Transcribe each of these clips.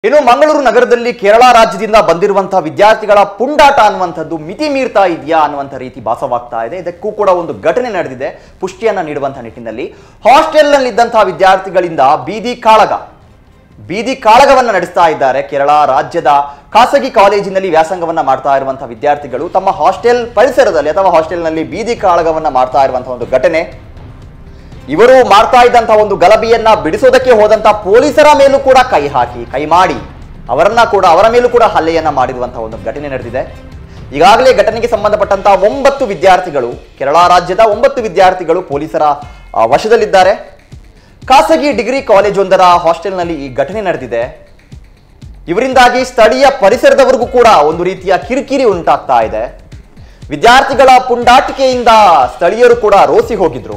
ಇನ್ನು ಮಂಗಳೂರು ನಗರದಲ್ಲಿ ಕೇರಳ ರಾಜ್ಯದಿಂದ ಬಂದಿರುವಂತಹ ವಿದ್ಯಾರ್ಥಿಗಳ ಪುಂಡಾಟ ಅನ್ನುವಂಥದ್ದು ಮಿತಿ ಮೀರ್ತಾ ಇದೆಯಾ ಅನ್ನುವಂಥ ರೀತಿ ಭಾಸವಾಗ್ತಾ ಇದೆ ಇದಕ್ಕೂ ಕೂಡ ಒಂದು ಘಟನೆ ನಡೆದಿದೆ ಪುಷ್ಟಿಯನ್ನ ನೀಡುವಂತಹ ನಿಟ್ಟಿನಲ್ಲಿ ಹಾಸ್ಟೆಲ್ನಲ್ಲಿದ್ದಂತಹ ವಿದ್ಯಾರ್ಥಿಗಳಿಂದ ಬೀದಿ ಕಾಳಗ ಬೀದಿ ಕಾಳಗವನ್ನ ನಡೆಸ್ತಾ ಇದ್ದಾರೆ ಕೇರಳ ರಾಜ್ಯದ ಖಾಸಗಿ ಕಾಲೇಜಿನಲ್ಲಿ ವ್ಯಾಸಂಗವನ್ನ ಮಾಡ್ತಾ ಇರುವಂತಹ ವಿದ್ಯಾರ್ಥಿಗಳು ತಮ್ಮ ಹಾಸ್ಟೆಲ್ ಪರಿಸರದಲ್ಲಿ ಅಥವಾ ಹಾಸ್ಟೆಲ್ನಲ್ಲಿ ಬೀದಿ ಕಾಳಗವನ್ನ ಮಾಡ್ತಾ ಇರುವಂತಹ ಒಂದು ಘಟನೆ ಇವರು ಮಾಡ್ತಾ ಇದ್ದಂತಹ ಒಂದು ಗಲಭೆಯನ್ನ ಬಿಡಿಸೋದಕ್ಕೆ ಹೋದಂತ ಪೊಲೀಸರ ಮೇಲೂ ಕೂಡ ಕೈ ಹಾಕಿ ಕೈ ಮಾಡಿ ಅವರನ್ನ ಕೂಡ ಅವರ ಮೇಲೂ ಕೂಡ ಹಲ್ಲೆಯನ್ನ ಮಾಡಿರುವಂತಹ ಒಂದು ಘಟನೆ ನಡೆದಿದೆ ಈಗಾಗಲೇ ಘಟನೆಗೆ ಸಂಬಂಧಪಟ್ಟಂತಹ ಒಂಬತ್ತು ವಿದ್ಯಾರ್ಥಿಗಳು ಕೇರಳ ರಾಜ್ಯದ ಒಂಬತ್ತು ವಿದ್ಯಾರ್ಥಿಗಳು ಪೊಲೀಸರ ಆ, ವಶದಲ್ಲಿದ್ದಾರೆ ಖಾಸಗಿ ಡಿಗ್ರಿ ಕಾಲೇಜೊಂದರ ಹಾಸ್ಟೆಲ್ನಲ್ಲಿ ಈ ಘಟನೆ ನಡೆದಿದೆ ಇವರಿಂದಾಗಿ ಸ್ಥಳೀಯ ಪರಿಸರದವರೆಗೂ ಕೂಡ ಒಂದು ರೀತಿಯ ಕಿರಿಕಿರಿ ಉಂಟಾಗ್ತಾ ಇದೆ ವಿದ್ಯಾರ್ಥಿಗಳ ಪುಂಡಾಟಿಕೆಯಿಂದ ಸ್ಥಳೀಯರು ಕೂಡ ರೋಸಿ ಹೋಗಿದ್ರು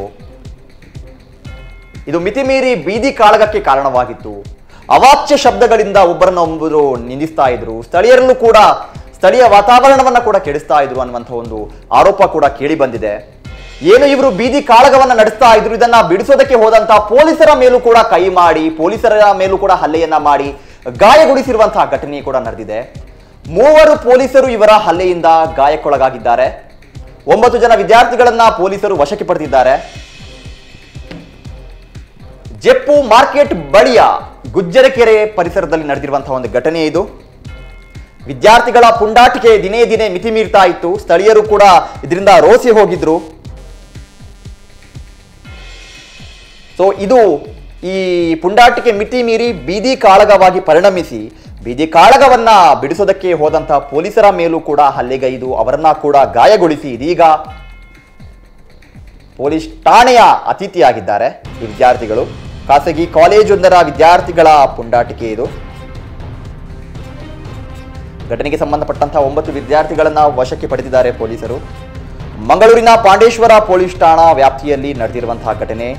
ಇದು ಮಿತಿಮೀರಿ ಬೀದಿ ಕಾಳಗಕ್ಕೆ ಕಾರಣವಾಗಿತ್ತು ಅವಾಚ್ಯ ಶಬ್ದಗಳಿಂದ ಒಬ್ಬರನ್ನ ಒಬ್ಬರು ನಿಂದಿಸ್ತಾ ಇದ್ರು ಸ್ಥಳೀಯರಲ್ಲೂ ಕೂಡ ಸ್ಥಳೀಯ ವಾತಾವರಣವನ್ನ ಕೂಡ ಕೆಡಿಸ್ತಾ ಇದ್ರು ಅನ್ನುವಂಥ ಒಂದು ಆರೋಪ ಕೂಡ ಕೇಳಿ ಬಂದಿದೆ ಏನು ಇವರು ಬೀದಿ ಕಾಳಗವನ್ನ ನಡೆಸ್ತಾ ಇದ್ರು ಇದನ್ನ ಬಿಡಿಸೋದಕ್ಕೆ ಹೋದಂತ ಪೊಲೀಸರ ಮೇಲೂ ಕೂಡ ಕೈ ಮಾಡಿ ಪೊಲೀಸರ ಮೇಲೂ ಕೂಡ ಹಲ್ಲೆಯನ್ನ ಮಾಡಿ ಗಾಯಗೊಳಿಸಿರುವಂತಹ ಘಟನೆ ಕೂಡ ನಡೆದಿದೆ ಮೂವರು ಪೊಲೀಸರು ಇವರ ಹಲ್ಲೆಯಿಂದ ಗಾಯಕ್ಕೊಳಗಾಗಿದ್ದಾರೆ ಒಂಬತ್ತು ಜನ ವಿದ್ಯಾರ್ಥಿಗಳನ್ನ ಪೊಲೀಸರು ವಶಕ್ಕೆ ಪಡೆದಿದ್ದಾರೆ ಜೆಪ್ಪು ಮಾರ್ಕೆಟ್ ಬಳಿಯ ಗುಜ್ಜರಕೆರೆ ಪರಿಸರದಲ್ಲಿ ನಡೆದಿರುವಂತಹ ಒಂದು ಘಟನೆ ಇದು ವಿದ್ಯಾರ್ಥಿಗಳ ಪುಂಡಾಟಿಕೆ ದಿನೇ ದಿನೇ ಮಿತಿ ಮೀರ್ತಾ ಇತ್ತು ಸ್ಥಳೀಯರು ಕೂಡ ಇದರಿಂದ ರೋಸಿ ಹೋಗಿದ್ರು ಸೊ ಇದು ಈ ಪುಂಡಾಟಿಕೆ ಮಿತಿ ಮೀರಿ ಬೀದಿ ಕಾಳಗವಾಗಿ ಪರಿಣಮಿಸಿ ಬೀದಿ ಕಾಳಗವನ್ನ ಬಿಡಿಸೋದಕ್ಕೆ ಹೋದಂತಹ ಪೊಲೀಸರ ಮೇಲೂ ಕೂಡ ಹಲ್ಲೆಗೈದು ಅವರನ್ನ ಕೂಡ ಗಾಯಗೊಳಿಸಿ ಇದೀಗ ಪೊಲೀಸ್ ಠಾಣೆಯ ಅತಿಥಿಯಾಗಿದ್ದಾರೆ ಈ ವಿದ್ಯಾರ್ಥಿಗಳು ಖಾಸಗಿ ಕಾಲೇಜೊಂದರ ವಿದ್ಯಾರ್ಥಿಗಳ ಪುಂಡಾಟಿಕೆ ಇದು ಘಟನೆಗೆ ಸಂಬಂಧಪಟ್ಟಂತಹ ಒಂಬತ್ತು ವಿದ್ಯಾರ್ಥಿಗಳನ್ನ ವಶಕ್ಕೆ ಪಡೆದಿದ್ದಾರೆ ಪೊಲೀಸರು ಮಂಗಳೂರಿನ ಪಾಂಡೇಶ್ವರ ಪೊಲೀಸ್ ಠಾಣಾ ವ್ಯಾಪ್ತಿಯಲ್ಲಿ ನಡೆದಿರುವಂತಹ ಘಟನೆ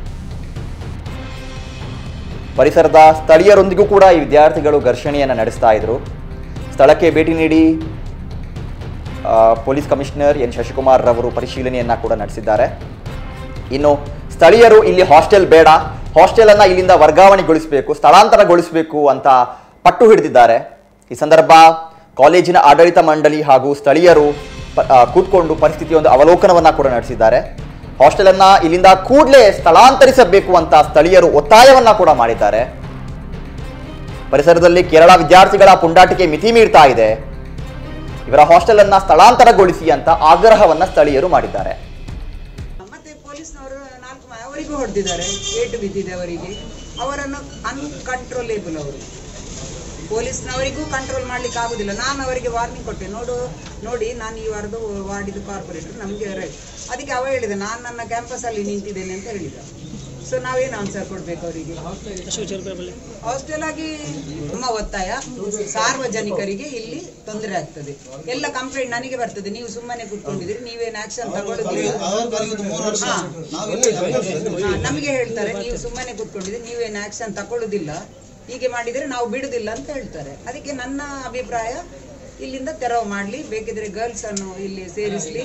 ಪರಿಸರದ ಸ್ಥಳೀಯರೊಂದಿಗೂ ಕೂಡ ಈ ವಿದ್ಯಾರ್ಥಿಗಳು ಘರ್ಷಣೆಯನ್ನು ನಡೆಸ್ತಾ ಇದ್ರು ಸ್ಥಳಕ್ಕೆ ಭೇಟಿ ನೀಡಿ ಆ, ಪೊಲೀಸ್ ಕಮಿಷನರ್ ಎನ್ ಶಶಿಕುಮಾರ್ ರವರು ಪರಿಶೀಲನೆಯನ್ನ ಕೂಡ ನಡೆಸಿದ್ದಾರೆ ಇನ್ನು ಸ್ಥಳೀಯರು ಇಲ್ಲಿ ಹಾಸ್ಟೆಲ್ ಬೇಡ ಹಾಸ್ಟೆಲ್ ಅನ್ನ ಇಲ್ಲಿಂದ ವರ್ಗಾವಣೆಗೊಳಿಸಬೇಕು ಸ್ಥಳಾಂತರಗೊಳಿಸಬೇಕು ಅಂತ ಪಟ್ಟು ಹಿಡಿದಿದ್ದಾರೆ ಈ ಸಂದರ್ಭ ಕಾಲೇಜಿನ ಆಡಳಿತ ಮಂಡಳಿ ಹಾಗೂ ಸ್ಥಳೀಯರು ಪ- ಆ, ಕೂತ್ಕೊಂಡು ಪರಿಸ್ಥಿತಿಯ ಒಂದು ಅವಲೋಕನವನ್ನ ಕೂಡ ನಡೆಸಿದ್ದಾರೆ ಹಾಸ್ಟೆಲ್ ಅನ್ನ ಇಲ್ಲಿಂದ ಕೂಡಲೇ ಸ್ಥಳಾಂತರಿಸಬೇಕು ಅಂತ ಸ್ಥಳೀಯರು ಒತ್ತಾಯವನ್ನ ಕೂಡ ಮಾಡಿದ್ದಾರೆ ಪರಿಸರದಲ್ಲಿ ಕೇರಳ ವಿದ್ಯಾರ್ಥಿಗಳ ಪುಂಡಾಟಿಕೆ ಮಿತಿ ಮೀರ್ತಾ ಇದೆ ಇವರ ಹಾಸ್ಟೆಲ್ ಅನ್ನ ಸ್ಥಳಾಂತರಗೊಳಿಸಿ ಅಂತ ಆಗ್ರಹವನ್ನ ಸ್ಥಳೀಯರು ಮಾಡಿದ್ದಾರೆ ಮತ್ತೆ ಪೊಲೀಸ್ನವರು ನಾಲ್ಕು ಮ- ಅವರಿಗೂ ಹೊಡೆದಿದ್ದಾರೆ ಏಟು ಬಿದ್ದಿದೆ ಅವರಿಗೆ ಅವರನ್ನು ಅನ್ಕಂಟ್ರೋಲೇಬಲ್ ಅವರು ಪೊಲೀಸ್ನವರಿಗೂ ಕಂಟ್ರೋಲ್ ಮಾಡ್ಲಿಕ್ಕೆ ಆಗುದಿಲ್ಲ ನಾನು ಅವರಿಗೆ ವಾರ್ನಿಂಗ್ ಕೊಟ್ಟೆ ನೋಡು ನೋಡಿ ನಾನು ಈ ವಾರದ ವಾರ್ಡಿದು ಕಾರ್ಪೊರೇಟರ್ ನಮಗೆ ರೈಟ್ ಅದಕ್ಕೆ ಅವ ಹೇಳಿದೆ ನಾನು ನನ್ನ ಕ್ಯಾಂಪಸ್ ಅಲ್ಲಿ ನಿಂತಿದ್ದೇನೆ ಅಂತ ಹೇಳಿದ ಸೊ ನಾವೇನು ಆನ್ಸರ್ ಕೊಡ್ಬೇಕು ಅವರಿಗೆ ಹಾಸ್ಟೆಲ್ ಆಗಿ ನಮ್ಮ ಒತ್ತಾಯ ಸಾರ್ವಜನಿಕರಿಗೆ ಇಲ್ಲಿ ತೊಂದರೆ ಆಗ್ತದೆ ಎಲ್ಲ ಕಂಪ್ಲೇಂಟ್ ನನಗೆ ಬರ್ತದೆ ನೀವು ಸುಮ್ಮನೆ ಕೂತ್ಕೊಂಡಿದ್ದೀರಿ ನೀವೇನು ಆಕ್ಷನ್ ತಗೊಳ್ಳೋದಿಲ್ಲ ಹಾ. ಹಾ, ನಮಗೆ ಹೇಳ್ತಾರೆ ನೀವು ಸುಮ್ಮನೆ ಕೂತ್ಕೊಂಡಿದ್ದೀರಿ ನೀವೇನು ಆಕ್ಷನ್ ತಗೊಳ್ಳೋದಿಲ್ಲ ಹೀಗೆ ಮಾಡಿದರೆ ನಾವು ಬಿಡುದಿಲ್ಲ ಅಂತ ಹೇಳ್ತಾರೆ ಅದಕ್ಕೆ ನನ್ನ ಅಭಿಪ್ರಾಯ ಇಲ್ಲಿಂದ ತೆರವು ಮಾಡ್ಲಿ ಬೇಕಿದ್ರೆ ಗರ್ಲ್ಸ್ ಅನ್ನು ಇಲ್ಲಿ ಸೇರಿಸ್ಲಿ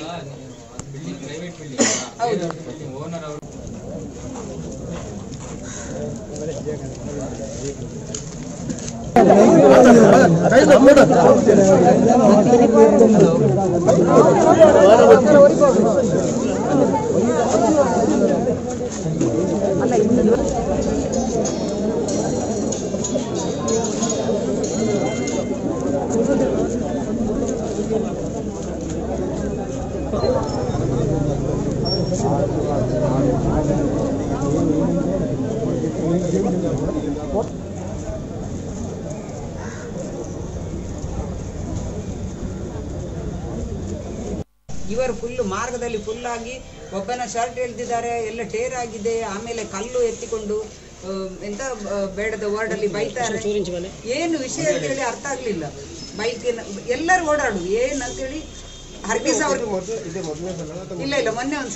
ಹೌದು ಇವರು ಫುಲ್ ಮಾರ್ಗದಲ್ಲಿ ಫುಲ್ ಆಗಿ ಒಬ್ಬನ ಶರ್ಟ್ ಎಳ್ದಿದ್ದಾರೆ ಎಲ್ಲ ಟೇರ್ ಆಗಿದೆ ಆಮೇಲೆ ಕಲ್ಲು ಎತ್ತಿಕೊಂಡು ಆ, ಎಂತ ಆ, ಬೇಡದ ವರ್ಡ್ ಅಲ್ಲಿ ಬೈತಾರೆ ಏನು ವಿಷಯ ಅಂತ ಹೇಳಿ ಅರ್ಥ ಆಗ್ಲಿಲ್ಲ ಬೈಕ್ ಎಲ್ಲರೂ ಓಡಾಡುದು ಏನಂತೇಳಿ ಹರ್ಗಿಸ್ ಅವ್ರಿಗೆ ಇಲ್ಲ ಇಲ್ಲ ಮೊನ್ನೆ ಒಂದು